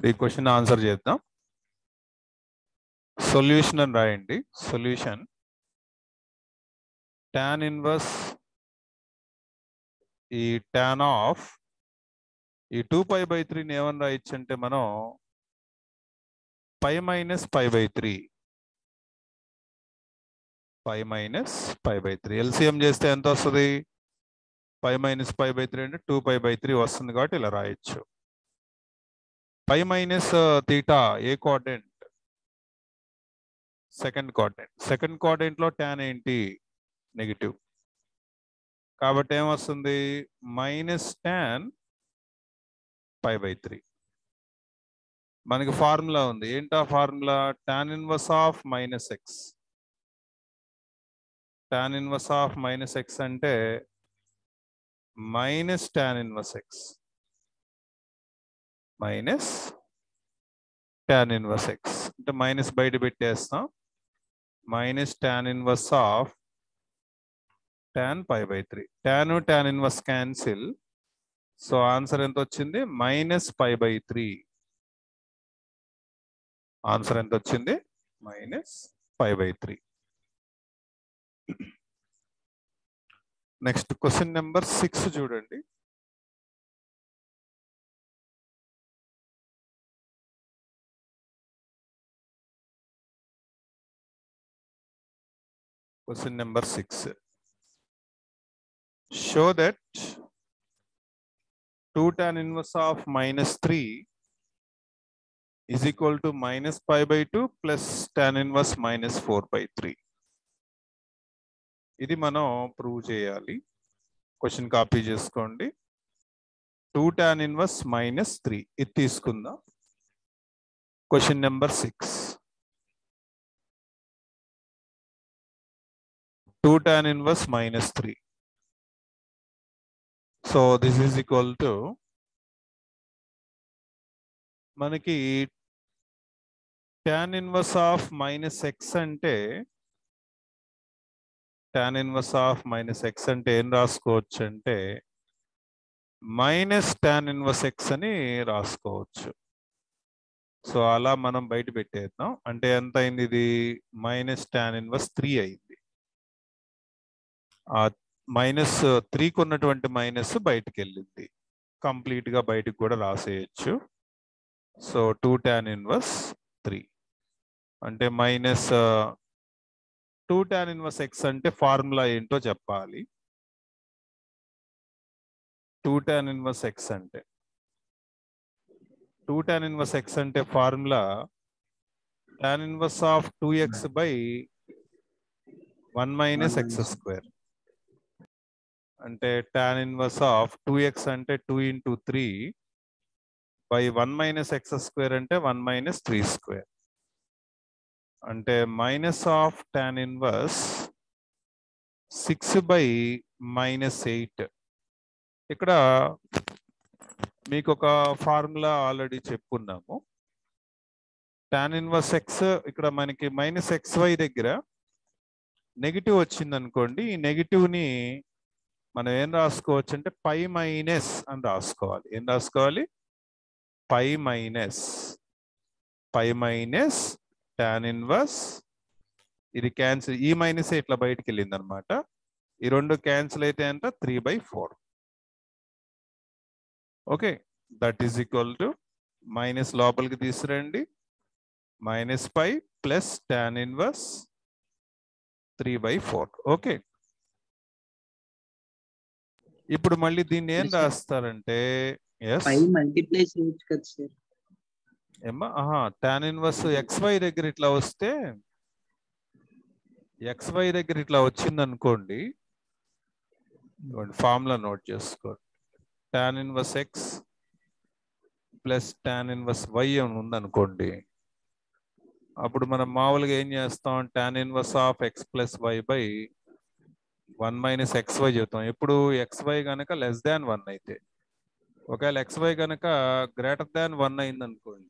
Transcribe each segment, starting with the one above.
ఈ question answer చేద్దాం solution అని రాయండి సొల్యూషన్ టాన్ ఇన్వర్స్ ఈ టాన్ ఆఫ్ ఈ టూ పై బై త్రీని ఏమని రాయొచ్చు అంటే మనం pi minus pi by three pi minus pi by three LCM చేస్తే ఎంత వస్తుంది pi minus pi by three అంటే టూ పై బై త్రీ వస్తుంది కాబట్టి ఇలా రాయొచ్చు పై మైనస్ తీటా ఏ coordinate second coordinate second coordinate లో ట్యాన్ ఏంటి నెగిటివ్ కాబట్టి ఏమొస్తుంది minus tan pi by three మనకి ఫార్ములా ఉంది ఏంటా formula tan inverse of minus x tan inverse of minus x అంటే minus tan inverse x minus tan inverse x అంటే minus బయట పెట్టేస్తాం minus tan inverse of tan pi by three tan tan inverse cancel so answer ఎంత వచ్చింది minus pi by three answer ఎంత వచ్చింది minus five by three next question number six చూడండి question number six show that two tan inverse of minus three is equal to minus pi by 2 plus tan inverse minus 4 by 3. ఇది మనం prove చేయాలి question copy చేసుకోండి two tan inverse minus three ఇది తీసుకుందాం question number six two tan inverse minus three so this is equal to మనకి tan inverse of minus x అంటే tan inverse of minus x అంటే ఏం రాసుకోవచ్చు అంటే మైనస్ ట్యాన్ ఇన్వర్స్ ఎక్స్ అని రాసుకోవచ్చు సో అలా మనం బయట పెట్టేద్దాం అంటే ఎంత అయింది ఇది మైనస్ ట్యాన్ ఇన్వర్స్ త్రీ అయింది ఆ మైనస్ త్రీకి ఉన్నటువంటి మైనస్ బయటకు వెళ్ళింది కంప్లీట్గా బయటకు కూడా రాసేయచ్చు so two tan inverse three అంటే minus two tan inverse x అంటే ఫార్ములా ఏంటో చెప్పాలి టూ ట్యాన్ ఇన్వర్స్ ఎక్స్ అంటే టూ ట్యాన్ ఇన్వర్స్ ఎక్స్ అంటే formula tan inverse of two x by one minus x square అంటే tan inverse of two x అంటే two into three by one minus x square అంటే one minus three square అంటే minus of tan inverse six by minus eight ఇక్కడ మీకు ఒక formula already చెప్పుకున్నాము tan inverse x ఇక్కడ మనకి మైనస్ ఎక్స్ వై దగ్గర నెగిటివ్ వచ్చింది అనుకోండి ఈ నెగిటివ్ని మనం ఏం రాసుకోవచ్చు అంటే పై మైనస్ అని రాసుకోవాలి ఏం రాసుకోవాలి pi minus pi minus tan inverse ఇది క్యాన్సిల్ ఈ మైనస్ ఇట్లా బయటికి వెళ్ళింది అనమాట ఈ రెండు క్యాన్సిల్ అయితే ఎంత three by four okay that is equal to minus లోపలికి తీసుకురండి minus pi plus tan inverse three by four okay ఇప్పుడు మళ్ళీ దీన్ని ఏం రాస్తారంటే ఎస్ ఫైవ్ మల్టిప్లై చేయొచ్చు కదా సార్ ఏమ్మా ఆహా టాన్ ఇన్వర్స్ ఎక్స్ వై దగ్గర ఇట్లా వస్తే ఎక్స్ వై దగ్గర ఇట్లా వచ్చింది అనుకోండి ఫార్ములా నోట్ చేసుకోండి tan inverse x plus tan inverse y అని ఉందనుకోండి అప్పుడు మనం మామూలుగా ఏం చేస్తాం tan inverse of x plus y by one minus x y చెబుతాం ఎప్పుడు ఎక్స్ వై కనుక లెస్ దాన్ వన్ అయితే ఒకవేళ ఎక్స్ వై కనుక గ్రేటర్ దాన్ వన్ అయింది అనుకోండి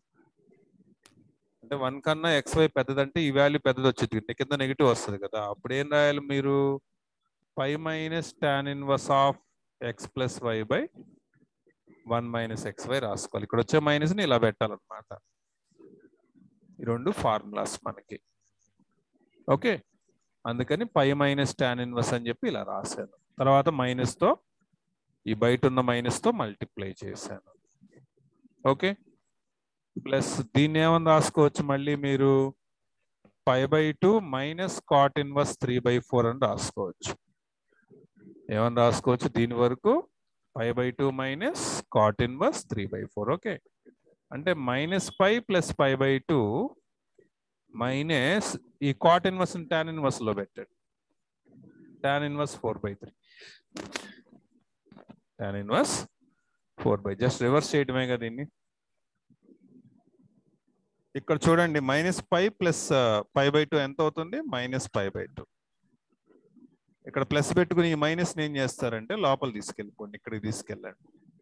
అంటే వన్ కన్నా ఎక్స్ వై పెద్దదంటే ఈ వాల్యూ పెద్దది వచ్చింది కింద నెగిటివ్ వస్తుంది కదా అప్పుడు ఏం రాయాలి మీరు five minus tan inverse of x plus y by one minus x y రాసుకోవాలి ఇక్కడ వచ్చే మైనస్ ని ఇలా పెట్టాలన్నమాట ఈ రెండు ఫార్ములాస్ మనకి ఓకే అందుకని పై మైనస్ టాన్ ఇన్వర్స్ అని చెప్పి ఇలా రాశాను తర్వాత మైనస్ తో ఈ బయట ఉన్న మైనస్ తో మల్టిప్లై చేశాను ఓకే ప్లస్ దీన్ని ఏమని రాసుకోవచ్చు మళ్ళీ మీరు pi by two minus cot inverse three by four అని రాసుకోవచ్చు ఏమని రాసుకోవచ్చు దీని వరకు pi by two minus cot inverse three by four okay అంటే minus pi plus pi by two minus ఈ కాట్ ఇన్వర్స్ టాన్ ఇన్వర్స్ లో పెట్టాడు tan inverse four by three tan inverse four by just reverse చేయడమే కదా దీన్ని ఇక్కడ చూడండి minus pi plus pi by two ఎంత అవుతుంది మైనస్ పై బై టూ ఇక్కడ ప్లస్ పెట్టుకుని ఈ మైనస్ ఏం చేస్తారంటే లోపల తీసుకెళ్ళిపోండి ఇక్కడికి తీసుకెళ్ళండి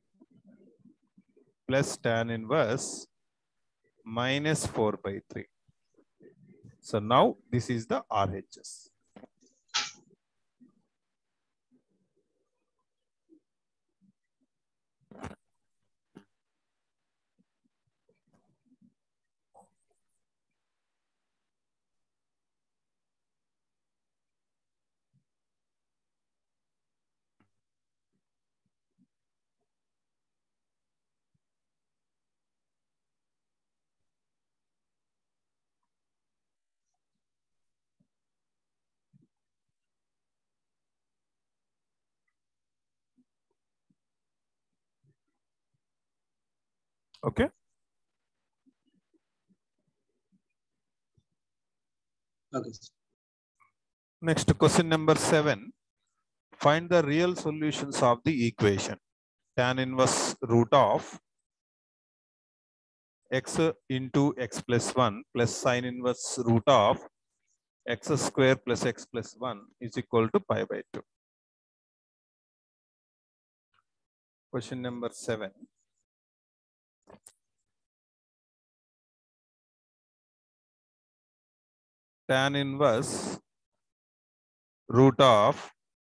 plus tan inverse minus four by three so now this is the RHS okay okay sir Next question number seven. Find the real solutions of the equation. Tan inverse root of x into x plus 1 plus sine inverse root of x square plus x plus 1 is equal to pi by 2. Question number seven. Tan inverse root of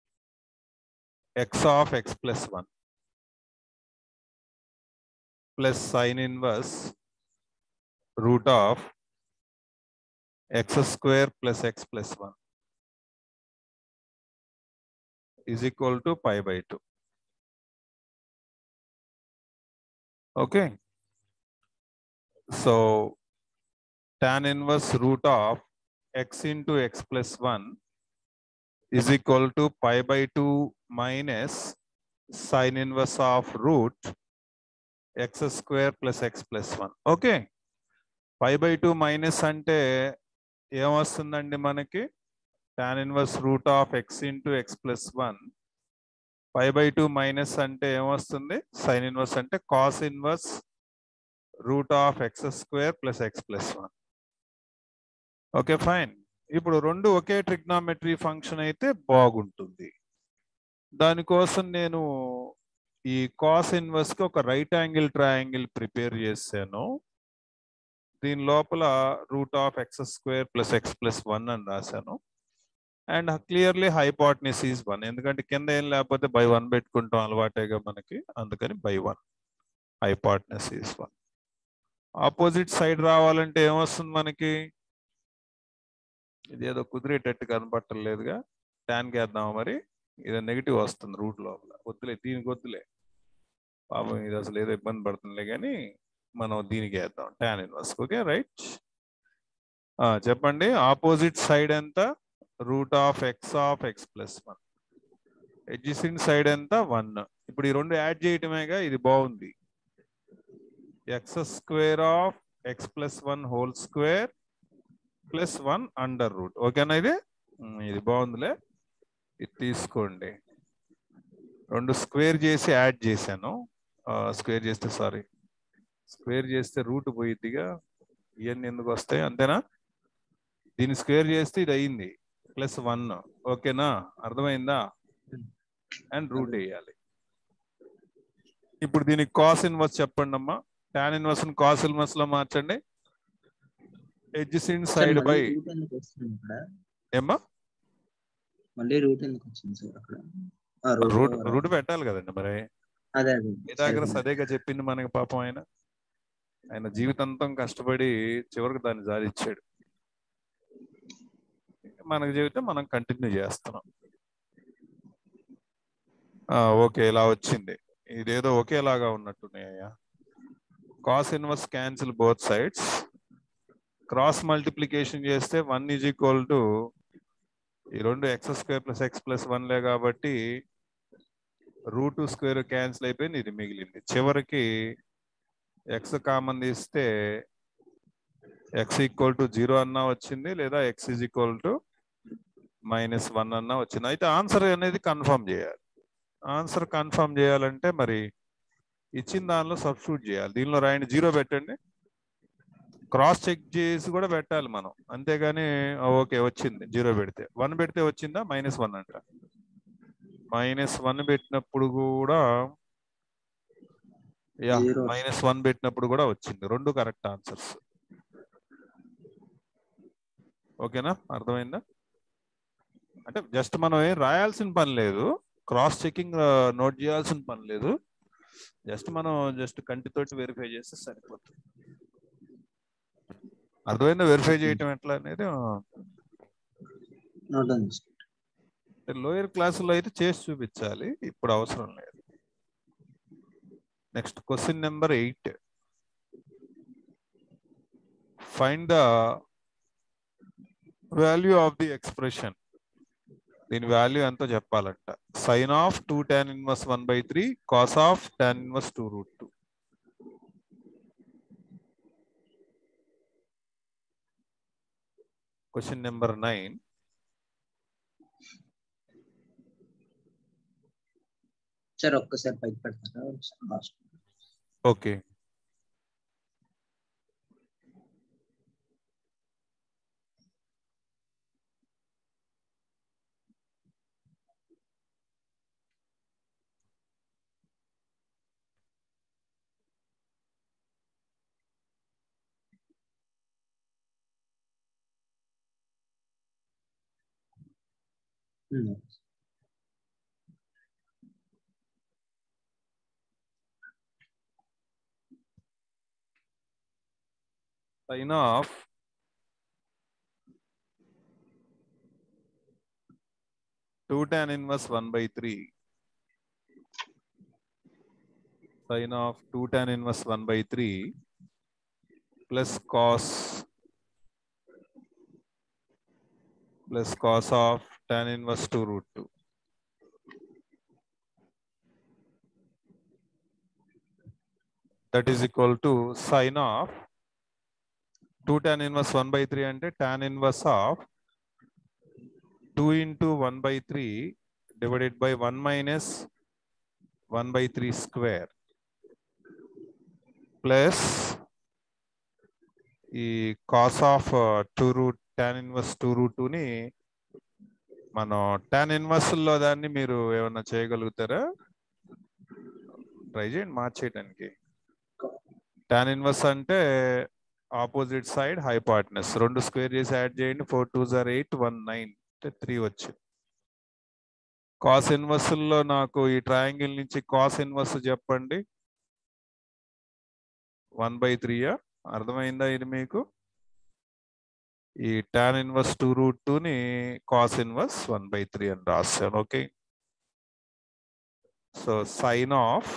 x of x plus 1 plus sine inverse root of x square plus x plus 1 is equal to pi by 2. Okay. So tan inverse root of x into x plus 1 is equal to pi by 2 minus sine inverse of root x square plus x plus 1. Okay pi by two minus అంటే ఏమొస్తుందండి మనకి tan inverse root of x into x plus one pi by two minus అంటే ఏమొస్తుంది sine inverse అంటే cos inverse root of x square plus x plus one okay fine ఇప్పుడు రెండు ఒకే trigonometry function అయితే బాగుంటుంది దానికోసం నేను ఈ కాస్ ఇన్వర్స్ కి ఒక రైట్ యాంగిల్ ట్రయాంగిల్ ప్రిపేర్ చేశాను దీని లోపల root of x square plus x plus one అని రాశాను and clearly hypotenuse is one ఎందుకంటే కింద ఏం లేకపోతే బై వన్ పెట్టుకుంటాం అలవాటేగా మనకి అందుకని by one hypotenuse is one opposite side రావాలంటే ఏమొస్తుంది మనకి ఇదేదో కుదిరేటట్టు కనపట్టలేదుగా ట్యాన్ వేద్దాం మరి ఇది నెగిటివ్ వస్తుంది రూట్ లోపల వద్దులే దీనికి వద్దులే పాపం ఇది అసలు ఏదో ఇబ్బంది పడుతుందిలే కానీ మనం దీనికి వేద్దాం ట్యాన్ ఇన్వర్స్ ఓకే రైట్ చెప్పండి ఆపోజిట్ సైడ్ ఎంత root of x of x plus one adjacent side ఎంత వన్ ఇప్పుడు ఈ రెండు యాడ్ చేయటమేగా ఇది బాగుంది x square of x plus one whole square plus one under root ఓకేనా ఇది ఉమ్, ఇది బాగుందిలే ఇది తీసుకోండి రెండు స్క్వేర్ చేసి యాడ్ చేశాను స్క్వేర్ చేస్తే సారీ స్క్వేర్ చేస్తే రూట్ పోయిద్దిగా ఇవన్నీ ఎందుకు వస్తాయి అంతేనా దీన్ని స్క్వేర్ చేస్తే ఇది అయింది ప్లస్ వన్ ఓకేనా అర్థమైందా అండ్ రూట్ వేయాలి ఇప్పుడు దీనికి కాస్ ఇన్వర్స్ చెప్పండి అమ్మా టాన్ ఇన్వర్స్ కాస్ ఇన్వర్స్ లో మార్చండి ఎడ్జిసెంట్ సైడ్ బై రూట్ ఎందుకు వస్తుంది ఇక్కడ ఏమ్మా మళ్ళీ రూట్ ఎందుకు వచ్చింది సార్ అక్కడ ఆ, రూట్ root రూట్ పెట్టాలి కదండి మరి అదే అదే పిథాగరస్ సరిపోయింది. అదేగా చెప్పింది మనకి పాపం ఆయన ఆయన జీవితాంతం కష్టపడి చివరికి దాన్ని సాధించాడు మనకు చెబితే మనం కంటిన్యూ చేస్తున్నాం ఆ, ఓకే ఇలా వచ్చింది ఇదేదో ఒకేలాగా ఉన్నట్టున్నాయ్యా cos inverse cancel both sides cross multiplication చేస్తే వన్ ఈజ్ ఈక్వల్ టు ఈ రెండు x square plus x plus వన్లే కాబట్టి రూట్ స్క్వేర్ క్యాన్సిల్ అయిపోయింది ఇది మిగిలింది చివరికి ఎక్స్ కామన్ తీస్తే ఎక్స్ ఈక్వల్ టు జీరో అన్నా వచ్చింది లేదా x is equal to minus one అన్నా వచ్చింది అయితే ఆన్సర్ అనేది కన్ఫర్మ్ చేయాలి ఆన్సర్ కన్ఫర్మ్ చేయాలంటే మరి ఇచ్చిన దానిలో సబ్స్టిట్యూట్ చేయాలి దీనిలో రాయండి జీరో పెట్టండి క్రాస్ చెక్ చేసి కూడా పెట్టాలి మనం అంతేగాని ఓకే వచ్చింది జీరో పెడితే వన్ పెడితే వచ్చిందా మైనస్ వన్ అంట మైనస్ వన్ పెట్టినప్పుడు కూడా యా Zero. మైనస్ వన్ పెట్టినప్పుడు కూడా వచ్చింది రెండు కరెక్ట్ ఆన్సర్స్ ఓకేనా అర్థమైందా అంటే జస్ట్ మనం ఏం రాయాల్సిన పని లేదు క్రాస్ చెకింగ్ నోట్ చేయాల్సిన పని లేదు జస్ట్ మనం జస్ట్ కంటితోటి వెరిఫై చేస్తే సరిపోతుంది అర్థమైందా వెరిఫై చేయటం ఎట్లా అనేది నోట్ డౌన్ చేసుకో. లోయర్ క్లాసులో అయితే చేసి చూపించాలి ఇప్పుడు అవసరం లేదు next question number eight find the value of the expression దీని వాల్యూ ఎంతో చెప్పాలంట sine of two tan inverse one by three cos of tan inverse two root two question number nine sir ఒక్కసారి పైకి పెడతారా last okay sine of two tan inverse one by three sine of two tan inverse one by three plus cos plus cos of tan inverse two root two that is equal to sine of two tan inverse one by three అంటే tan inverse of two into one by three divided by one minus one by three square plus ఈ cos of two root tan inverse two root టూని మనం tan inverse లో దాన్ని మీరు ఏమన్నా చేయగలుగుతారా try చేయండి మార్చేయడానికి tan ఇన్వర్స్ అంటే ఆపోజిట్ సైడ్ హైపార్ట్నెస్ రెండు స్క్వేర్ చేసి యాడ్ చేయండి ఫోర్ టూ జార్ ఎయిట్ వన్ నైన్ అంటే త్రీ వచ్చింది కాస్ ఇన్వర్స్ లో నాకు ఈ ట్రయాంగిల్ నుంచి కాస్ ఇన్వర్స్ చెప్పండి వన్ బై త్రీయా అర్థమైందా ఇది మీకు ఈ టాన్ ఇన్వర్స్ టూ రూట్ టూని cos inverse one by three అని రాశాను okay so sine of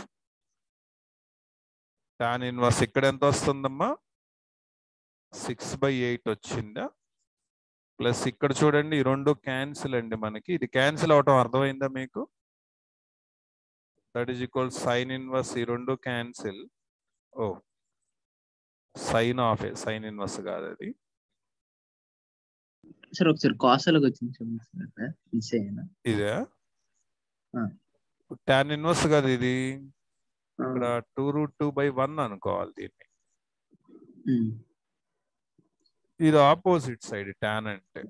tan inverse ఇక్కడ ఎంత వస్తుందమ్మా సిక్స్ బై ఎయిట్ వచ్చిందా ప్లస్ ఇక్కడ చూడండి ఈ రెండు క్యాన్సిల్ అండి మనకి ఇది క్యాన్సిల్ అవటం అర్థమైందా మీకు that is equal sine inverse ఈ రెండు క్యాన్సిల్ ఓ సైన్ ఆఫ్ సైన్ ఇన్వర్స్ కాదు అది సార్ ఒకసారి కాసలకు వచ్చింది చూడండి సార్ మిస్ అయ్యాను ఇదే ఆ. టాన్ ఇన్వర్స్ కదా ఇది ఇక్కడ two root two by one అనుకోవాలి దీన్ని ఉమ్. ఇది ఆపోజిట్ సైడ్ టాన్ అంటే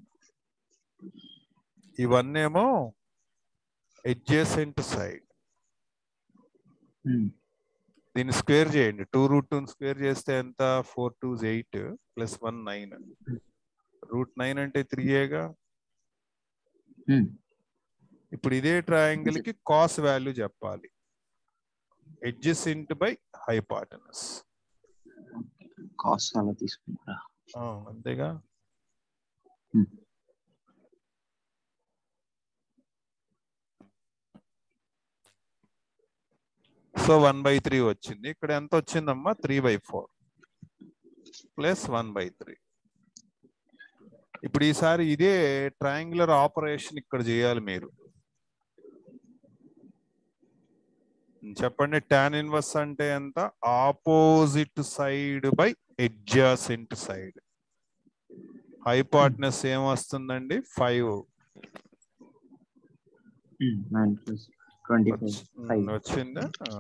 ఇవన్నేమో ఎడ్జేసెంట్ సైడ్ ఉమ్. దీన్ని స్క్వేర్ చేయండి టూ రూట్ టూ స్క్వేర్ చేస్తే ఎంత four two eight plus one nine root nine అంటే త్రీ ఏగా ఉమ్. ఇప్పుడు ఇదే ట్రయాంగిల్ కి కాస్ వాల్యూ చెప్పాలి adjacent by hypotenuse cos అలా తీసుకుంటారా అంతేగా Hmm. So one by three వచ్చింది ఇక్కడ ఎంత వచ్చిందమ్మా three by four plus one by three ఇప్పుడు ఈసారి ఇదే ట్రయాంగులర్ ఆపరేషన్ ఇక్కడ చేయాలి మీరు చెప్పండి టాన్ ఇన్వర్స్ అంటే ఎంత opposite side by adjacent side hypotenuse ఏం వస్తుందండి five nine plus twenty five five వచ్చిందా ఆ.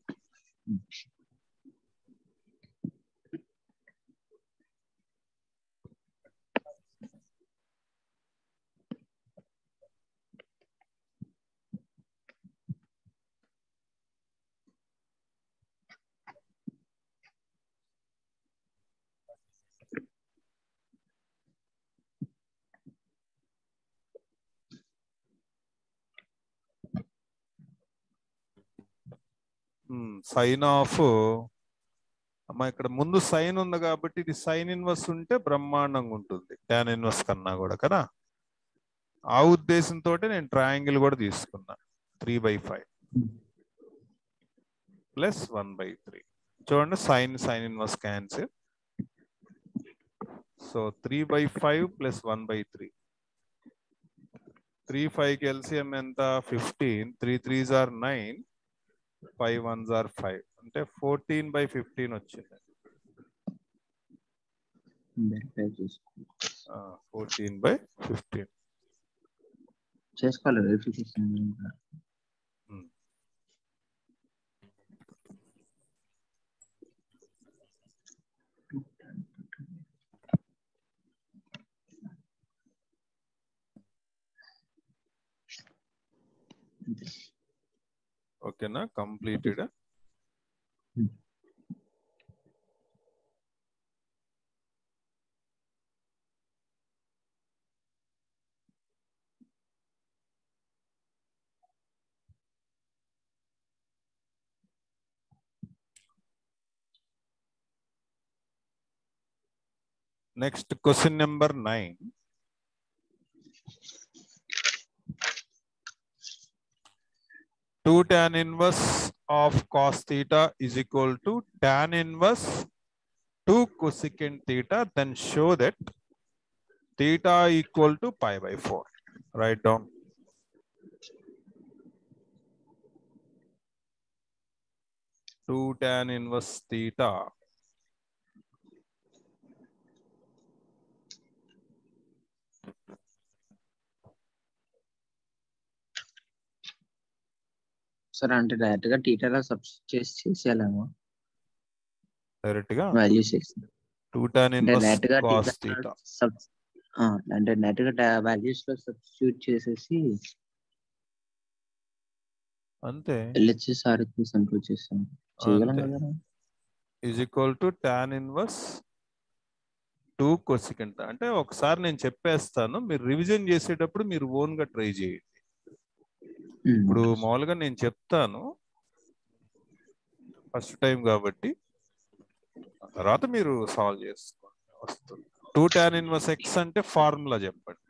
సైన్ ఆఫ్ అమ్మా ఇక్కడ ముందు సైన్ ఉంది కాబట్టి ఇది సైన్ ఇన్వర్స్ ఉంటే బ్రహ్మాండంగా ఉంటుంది టాన్ ఇన్వర్స్ కన్నా కూడా కదా ఆ ఉద్దేశంతో నేను ట్రయాంగిల్ కూడా తీసుకున్నా three by five plus one by three చూడండి sine sine inverse cancel so three by five plus one by three three ఫైవ్కి ఎల్సిఎం ఎంత fifteen three threes are nine five ones are five అంటే fourteen by fifteen వచ్చింది verify చేసుకో fourteen by fifteen చేసుకోవాలి verification ఓకేనా completed next question number nine two tan inverse of cos theta is equal to tan inverse 2 cosecant theta then show that theta equal to pi by 4 write down two tan inverse theta సరే అంటే direct గా theta substitute చేసి చేసేయాలేమో direct గా values two tan అంటే inverse direct గా cos theta theta sub- ఆ, అంటే డైరెక్ట్ గా వాల్యూస్ లో సబ్స్టిట్యూట్ చేసేసి అంతే ఎల్హెచ్ఎస్ ఆర్హెచ్ఎస్ అనుకో చేస్తాం చేయగలం అంతే. కదా is equal to tan inverse two cosecant అంటే ఒకసారి నేను చెప్పేస్తాను మీరు రివిజన్ చేసేటప్పుడు మీరు ఓన్ గా ట్రై చేయండి ఉమ్, ఇప్పుడు మామూలుగా నేను చెప్తాను ఫస్ట్ టైం కాబట్టి ఆ తర్వాత మీరు సాల్వ్ చేసుకోండి వస్తుంది టూ టాన్ ఇన్వర్స్ ఎక్స్ అంటే ఫార్ములా చెప్పండి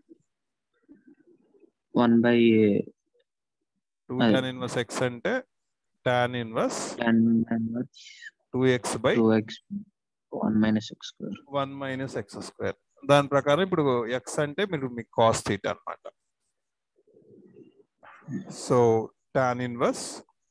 వన్ బై టూ అదే. టాన్ ఇన్వర్స్ ఎక్స్ అంటే tan inverse tan two x by two x one minus x square one minus x square దాని ప్రకారం ఇప్పుడు ఎక్స్ అంటే మీరు మీకు కాస్ట్ థీటా అన్నమాట so tan inverse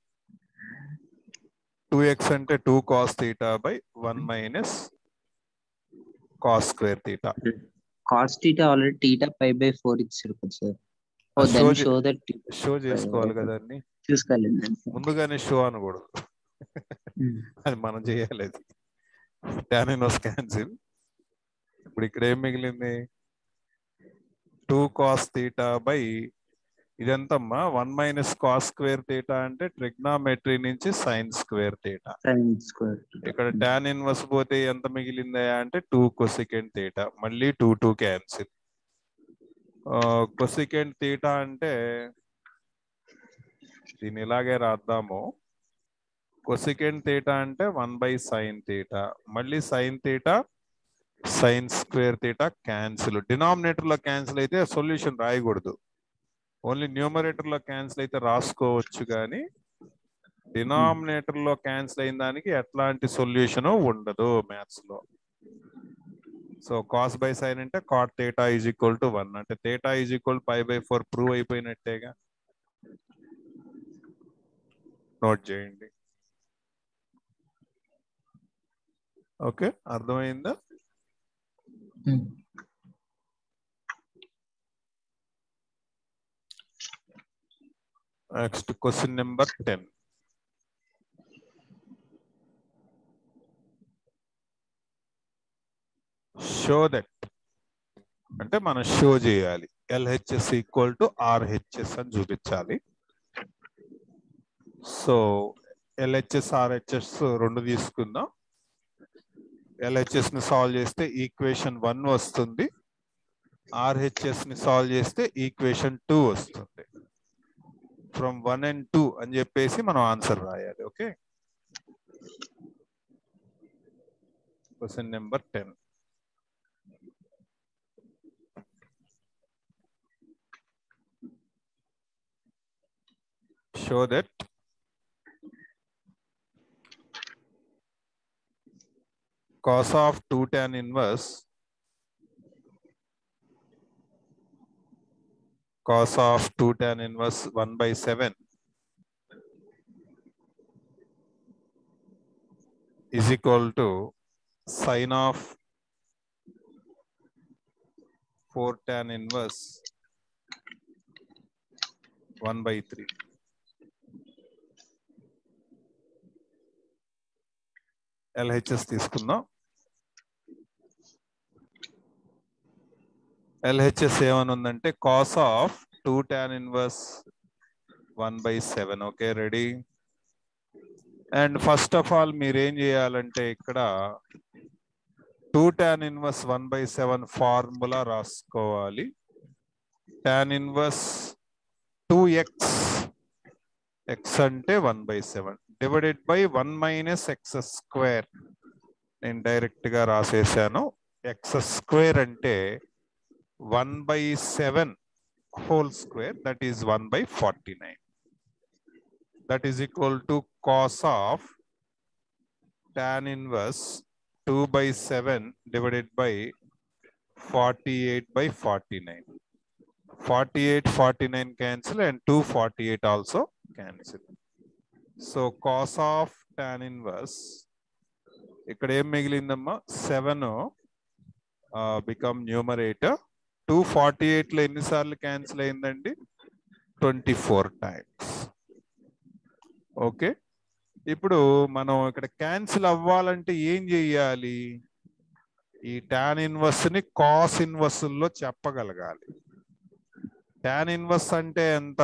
two x అంటే two cos theta by one minus cos square theta cos theta already theta five by four ఇచ్చారు కదా సార్ ఓ Show దెన్ చే- షో దట్ షో చేసుకోవాలి కదా అన్ని చూసుకోలేదు ముందుగానే షో అనకూడదు అది మనం చేయాలి అది టాన్ ఇన్వర్స్ క్యాన్సిల్ ఇప్పుడు ఇక్కడ ఏం మిగిలింది టూ కాస్ థీటా బై ఇదంతమ్మా one minus cos square theta అంటే ట్రిగ్నామెట్రీ నుంచి sine square theta sine square ఇక్కడ టాన్ ఇన్వర్స్ పోతే ఎంత మిగిలిందా అంటే టూ కొసికెంట్ థీటా మళ్ళీ two two cancel cosecant theta అంటే దీన్ని ఇలాగే రాద్దాము కొసికెంట్ తీటా అంటే వన్ బై సైన్ తీటా మళ్ళీ sine theta sine square theta cancel denominator లో క్యాన్సిల్ అయితే సొల్యూషన్ రాయకూడదు ఓన్లీ న్యూమరేటర్ లో క్యాన్సిల్ అయితే రాసుకోవచ్చు కానీ డినామినేటర్ లో క్యాన్సిల్ అయిన దానికి ఎట్లాంటి సొల్యూషన్ ఉండదు మ్యాథ్స్ లో సో కాస్ బై సైన్ అంటే cot theta is equal to one అంటే theta is equal pi by four prove అయిపోయినట్టేగా నోట్ చేయండి ఓకే అర్థమైందా next question number ten show that అంటే మనం షో చేయాలి ఎల్హెచ్ఎస్ ఈక్వల్ టు ఆర్హెచ్ఎస్ అని చూపించాలి సో ఎల్హెచ్ఎస్ ఆర్హెచ్ఎస్ రెండు తీసుకుందాం ఎల్హెచ్ఎస్ ని సాల్వ్ చేస్తే ఈక్వేషన్ వన్ వస్తుంది ఆర్హెచ్ఎస్ ని సాల్వ్ చేస్తే ఈక్వేషన్ టూ వస్తుంది ఫ్రమ్ వన్ అండ్ టూ అని చెప్పేసి మనం ఆన్సర్ రాయాలి okay question number ten show that cos of 2 tan inverse cos of 2 tan inverse 1 by 7 is equal to sine of 4 tan inverse 1 by 3 LHS తీసుకుందాం LHS ఏమని ఉందంటే cos of two tan inverse one by seven okay ready and first of all మీరు ఏం చేయాలంటే ఇక్కడ two tan inverse one by seven formula రాసుకోవాలి tan inverse two x x అంటే one by seven divided by one minus x square నేను direct గా రాసేసాను x square అంటే one by seven whole square that is one by forty nine that is equal to cos of tan inverse two by seven divided by forty eight by forty nine forty eight forty nine cancel and two forty eight also cancel so cos of tan inverse ఇక్కడ ఏం మిగిలిందమ్మా seven become numerator two forty eight లో ఎన్నిసార్లు cancel అయిందండి twenty four times okay ఇప్పుడు మనం ఇక్కడ cancel అవ్వాలంటే ఏం చెయ్యాలి ఈ టాన్ ఇన్వర్స్ ని కాస్ ఇన్వర్స్ లో చెప్పగలగాలి టాన్ ఇన్వర్స్ అంటే ఎంత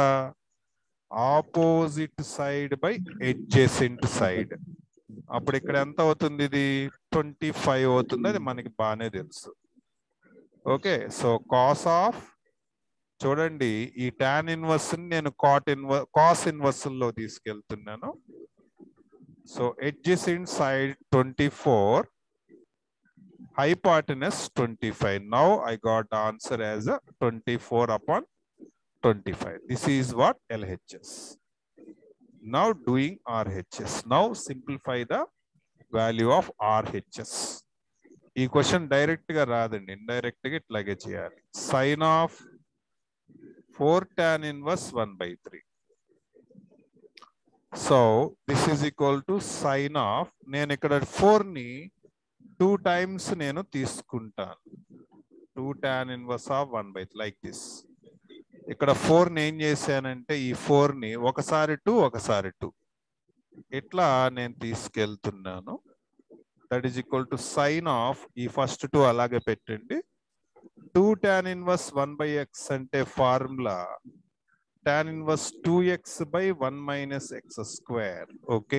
opposite side by adjacent side అప్పుడు ఇక్కడ ఎంత అవుతుంది ఇది ట్వంటీ ఫైవ్ అవుతుంది అది మనకి బాగానే తెలుసు ఓకే సో కాస్ ఆఫ్ చూడండి ఈ టాన్ ఇన్వర్స్ నేను కాట్ ఇన్వర్ కాస్ ఇన్వర్స్ లో తీసుకెళ్తున్నాను so adjacent side twenty four hypotenuse 25 now i got the answer as a 24 upon 25 this is what lhs now doing rhs now simplify the value of rhs ఈ question direct గా రాదండి indirect గా ఇట్లాగే చేయాలి sine of four tan inverse one by three so this is equal to sine of నేను ఇక్కడ four ని two times నేను తీసుకుంటాను two tan inverse of one by like this ఇక్కడ ఫోర్ ని ఏం చేశానంటే ఈ ఫోర్ ని ఒకసారి టూ ఒకసారి టూ ఇట్లా నేను తీసుకెళ్తున్నాను that is equal to sine of ఈ ఫస్ట్ టూ అలాగే పెట్టండి two tan inverse one by x అంటే formula tan inverse two x by one minus x square okay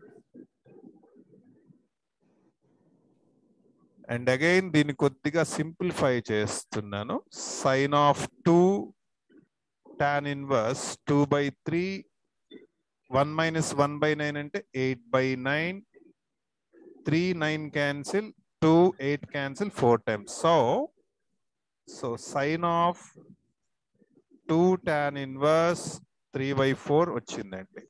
and again దీన్ని కొద్దిగా సింప్లిఫై చేస్తున్నాను sine of two tan inverse two by three one minus one by nine అంటే eight by nine three nine cancel two eight cancel four times so so sine of two tan inverse three by four వచ్చిందండి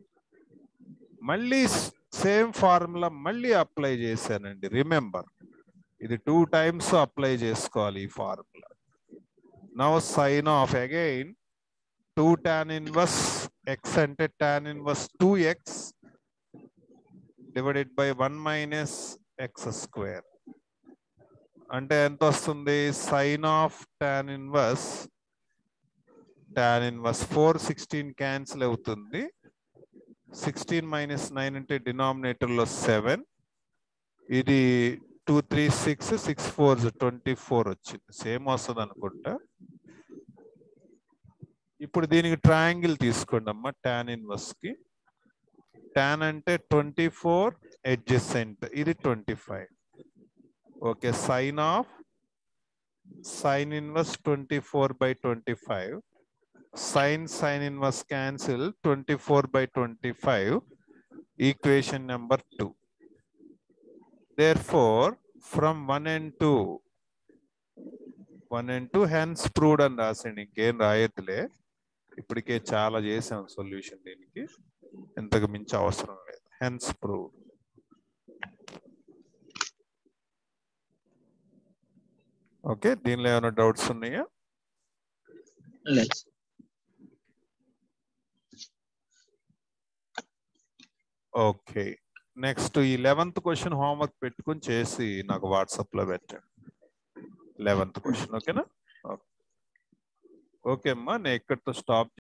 మళ్ళీ same formula మళ్ళీ apply చేశానండి remember ఇది two times apply చేసుకోవాలి ఈ formula now sine of again two tan inverse x అంటే tan inverse two x divided by one minus x square అంటే ఎంత వస్తుంది sine of tan inverse tan inverse four sixteen cancel అవుతుంది sixteen minus nine అంటే denominator లో seven ఇది two three six six four twenty four వచ్చింది same వస్తుంది అనుకుంటా ఇప్పుడు దీనికి ట్రయాంగిల్ తీసుకోండి అమ్మా టాన్ ఇన్వర్స్ కి టాన్ అంటే ట్వంటీ ఫోర్ అడ్జసెంట్ ఇది twenty five okay sine of sine inverse twenty four by twenty five sine sine inverse cancel twenty four by twenty five equation number two there four from one and two one and two hence proved అని రాసండి ఇంకేం రాయొద్దులే ఇప్పటికే చాలా చేసాం solution దీనికి ఇంతకు మించి అవసరం లేదు హెన్స్ ప్రూవ్డ్ ఓకే దీనిలో ఏమైనా డౌట్స్ ఉన్నాయా లేదు సార్. ఓకే నెక్స్ట్ ఈ లెవెన్త్ క్వశ్చన్ హోంవర్క్ పెట్టుకుని చేసి నాకు వాట్సాప్ లో పెట్టండి లెవెన్త్ క్వశ్చన్ ఓకేనా ఓకే అమ్మా నేను ఇక్కడితో స్టాప్